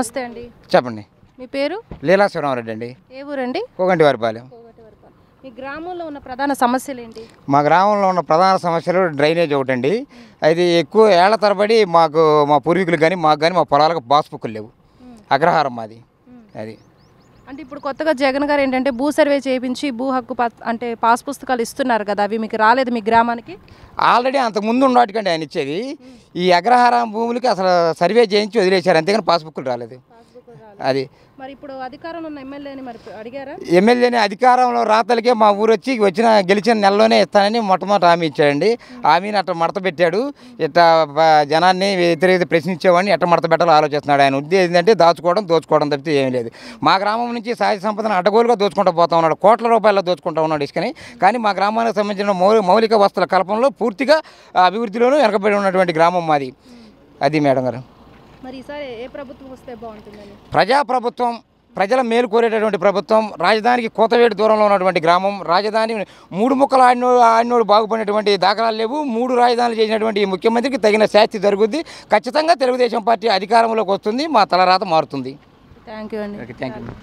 నమస్తే అండి చెప్పండి మీ పేరు లీలా శివరామరెడ్డి అండి ఏ ఊరండి కోగంటి వారిపాలెం మీ గ్రామంలో ఉన్న ప్రధాన సమస్యలు ఏంటి మా గ్రామంలో ఉన్న ప్రధాన సమస్యలు డ్రైనేజ్ ఒకటండి అది ఎక్కువ ఏళ్ల తరబడి మాకు మా పూర్వీకులు కానీ మాకు కానీ మా పొలాలకు బాస్ బుక్కులు లేవు అగ్రహారం మాది అది అంటే ఇప్పుడు కొత్తగా జగన్ గారు ఏంటంటే భూ సర్వే చేయించి భూ హక్కు పత్- అంటే పాస్ పుస్తకాలు ఇస్తున్నారు కదా అవి మీకు రాలేదు మీ గ్రామానికి ఆల్రెడీ అంతకు ముందు ఉన్నవాటికండి ఆయన ఇచ్చేది ఈ అగ్రహారం భూములకి అసలు సర్వే చేయించి వదిలేశారు అంతేగాని పాస్ బుక్కులు రాలేదు అది మరి ఇప్పుడు అధికారంలో ఉన్న ఎమ్మెల్యేని మరి అడిగారా ఎమ్మెల్యేని అధికారంలో రాతలకే మా ఊరు వచ్చి వచ్చిన గెలిచిన నెలలోనే ఇస్తానని మొట్టమొదటి హామీ ఇచ్చాడండి హామీని అట్ట మడత పెట్టాడు ఇట్లా బ- జనాన్ని వ్యతిరేకత ప్రశ్నించేవాడిని ఎట్ట మడత పెట్టాలో ఆలోచిస్తున్నాడు ఆయన ఉద్దేశం ఏంటంటే దాచుకోవడం దోచుకోవడం తప్పితే ఏమీ లేదు మా గ్రామం నుంచి సహజ సంపదను అడ్డగోలుగా దోచుకుంటూ పోతా ఉన్నాడు కోట్ల రూపాయల దోచుకుంటూ ఉన్నాడు ఇసుకని కానీ మా గ్రామానికి సంబంధించిన మౌ మౌలిక వస్తువుల కల్పనలో పూర్తిగా ఆ అభివృద్ధిలోనూ వెనకబడి ఉన్నటువంటి గ్రామం మాది అది మేడం గారు మరి ఈసారి ఏ ప్రభుత్వం వస్తే బాగుంటుందని ప్రజాప్రభుత్వం ప్రజల మేలు కోరేటటువంటి ప్రభుత్వం రాజధానికి కోతవేడు దూరంలో ఉన్నటువంటి గ్రామం రాజధాని మూడు ముక్కలు ఆడినోడు ఆడినోడు బాగుపడినటువంటి దాఖలాలు లేవు మూడు రాజధానులు చేసినటువంటి ఈ ముఖ్యమంత్రికి తగిన శాస్తి జరుగుద్ది ఖచ్చితంగా తెలుగుదేశం పార్టీ అధికారంలోకి వస్తుంది మా తలరాత మారుతుంది థ్యాంక్ యూ అండి ఓకే థ్యాంక్ యూ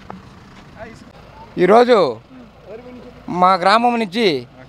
ఈరోజు మా గ్రామం నుంచి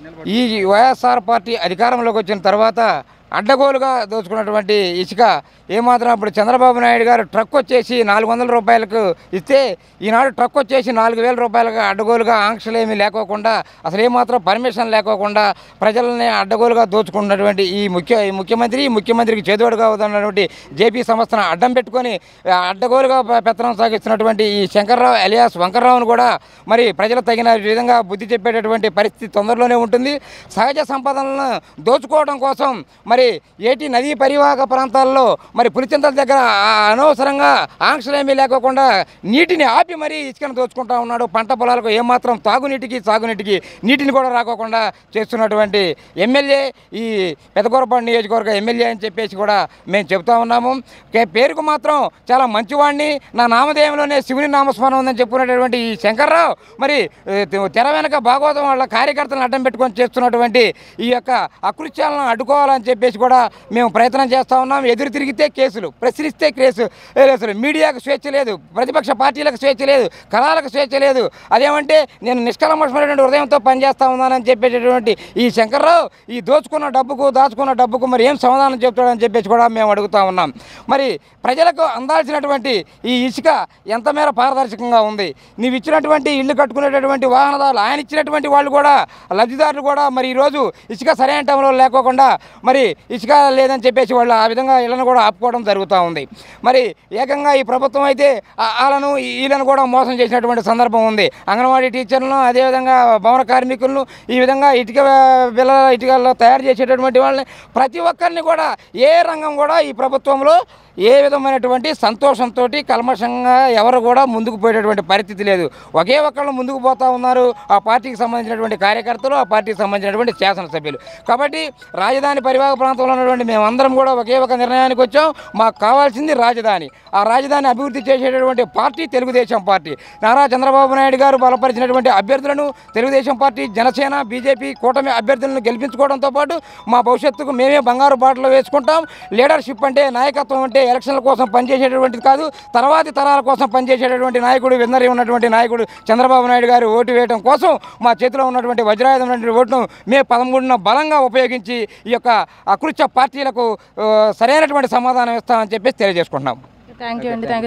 ఈ వైఎస్ఆర్ పార్టీ అధికారంలోకి వచ్చిన తర్వాత అడ్డగోలుగా దోచుకున్నటువంటి ఇసుక ఏమాత్రం ఇప్పుడు చంద్రబాబు నాయుడు గారు ట్రక్ వచ్చేసి నాలుగు వందల రూపాయలకు ఇస్తే ఈనాడు ట్రక్ వచ్చేసి నాలుగు వేల రూపాయలకు అడ్డగోలుగా ఆంక్షలు ఏమీ లేకోకుండా అసలు ఏమాత్రం పర్మిషన్ లేకోకుండా ప్రజలని అడ్డగోలుగా దోచుకున్నటువంటి ఈ ముఖ్య ఈ ముఖ్యమంత్రి ఈ ముఖ్యమంత్రికి చేదోడుగా ఉన్నటువంటి జేపీ సంస్థను అడ్డం పెట్టుకొని ఆ, అడ్డగోలుగా ప- పెత్తనం సాగిస్తున్నటువంటి ఈ శంకర్రావు ఎలియాస్ వంకర్రావును కూడా మరి ప్రజలు తగిన విధంగా బుద్ధి చెప్పేటటువంటి పరిస్థితి తొందరలోనే ఉంటుంది సహజ సంపదలను దోచుకోవడం కోసం మరి ఏటి నదీ పరివాహక ప్రాంతాల్లో మరి పులిచింతల దగ్గర ఆ అనవసరంగా ఆంక్షలేమీ లేకోకుండా నీటిని ఆపి మరీ ఇసుకను దోచుకుంటా ఉన్నాడు పంట పొలాలకు ఏమాత్రం తాగునీటికి సాగునీటికి నీటిని కూడా రాకోకుండా చేస్తున్నటువంటి ఎమ్మెల్యే ఈ పెదకూరపాడు నియోజకవర్గ ఎమ్మెల్యే అని చెప్పేసి కూడా మేము చెబుతా ఉన్నాము కే- పేరుకు మాత్రం చాలా మంచివాడిని నా నామధేయంలోనే శివుని నామస్మరణ ఉందని చెప్పుకునేటటువంటి ఈ శంకర్రావు మరి ఏ, తెర వెనక భాగవతం వాళ్ళ కార్యకర్తలను అడ్డం పెట్టుకొని చేస్తున్నటువంటి ఈ యొక్క అకృత్యాలను అడ్డుకోవాలని చెప్పేసి కూడా మేము ప్రయత్నం చేస్తూ ఉన్నాం ఎదురు తిరిగితే కేసులు ప్రశ్నిస్తే కేసు కేసులు మీడియాకు స్వేచ్ఛ లేదు ప్రతిపక్ష పార్టీలకు స్వేచ్ఛ లేదు కళాలకు స్వేచ్ఛ లేదు అదేమంటే నేను నిష్కలమషమైనటువంటి హృదయంతో పనిచేస్తా ఉన్నానని చెప్పేటటువంటి ఈ శంకర్రావు ఈ దోచుకున్న డబ్బుకు దాచుకున్న డబ్బుకు మరి ఏం సమాధానం చెప్తాడని చెప్పేసి కూడా మేము అడుగుతా ఉన్నాం మరి ప్రజలకు అందాల్సినటువంటి ఈ ఇసుక ఎంత మేర పారదర్శకంగా ఉంది నీవు ఇచ్చినటువంటి ఇల్లు కట్టుకునేటటువంటి వాహనదారులు ఆయన ఇచ్చినటువంటి వాళ్ళు కూడా లబ్ధిదారులు కూడా మరి ఈరోజు ఇసుక సరైన టైంలో లేకోకుండా మరి ఇసుక లేదని చెప్పేసి వాళ్ళు ఆ విధంగా ఇళ్ళను కూడా ఆపుకోవడం జరుగుతూ ఉంది మరి ఏకంగా ఈ ప్రభుత్వం అయితే ఆ- వాళ్ళను వీళ్ళను కూడా మోసం చేసినటువంటి సందర్భం ఉంది అంగన్వాడీ టీచర్లను అదేవిధంగా భవన కార్మికులను ఈ విధంగా ఇటుక బిల్ల ఇటుకల్లో తయారు చేసేటటువంటి వాళ్ళని ప్రతి ఒక్కరిని కూడా ఏ రంగం కూడా ఈ ప్రభుత్వంలో ఏ విధమైనటువంటి సంతోషంతో కల్మషంగా ఎవరు కూడా ముందుకు పోయేటటువంటి పరిస్థితి లేదు ఒకే ఒక్కళ్ళు ముందుకు పోతా ఉన్నారు ఆ పార్టీకి సంబంధించినటువంటి కార్యకర్తలు ఆ పార్టీకి సంబంధించినటువంటి శాసనసభ్యులు కాబట్టి రాజధాని పరివాహక ప్రాంతంలో ఉన్నటువంటి మేమందరం కూడా ఒకే ఒక నిర్ణయానికి వచ్చాం మాకు కావాల్సింది రాజధాని ఆ రాజధాని అభివృద్ధి చేసేటటువంటి పార్టీ తెలుగుదేశం పార్టీ నారా చంద్రబాబు నాయుడు గారు బలపరిచినటువంటి అభ్యర్థులను తెలుగుదేశం పార్టీ జనసేన బీజేపీ కూటమి అభ్యర్థులను గెలిపించుకోవడంతో పాటు మా భవిష్యత్తుకు మేమే బంగారు బాటలో వేసుకుంటాం లీడర్షిప్ అంటే నాయకత్వం అంటే ఎలక్షన్ల కోసం పనిచేసేటటువంటిది కాదు తర్వాతి తరాల కోసం పనిచేసేటటువంటి నాయకుడు విన్నరి ఉన్నటువంటి నాయకుడు చంద్రబాబు నాయుడు గారు ఓటు వేయడం కోసం మా చేతిలో ఉన్నటువంటి వజ్రాయుధం ఉన్నటువంటి ఓటును మే పదమూడున బలంగా ఉపయోగించి ఈ యొక్క అకృత్య పార్టీలకు ఆ, సరైనటువంటి సమాధానం ఇస్తామని చెప్పేసి తెలియజేసుకుంటున్నాం థ్యాంక్ యూ అండి థ్యాంక్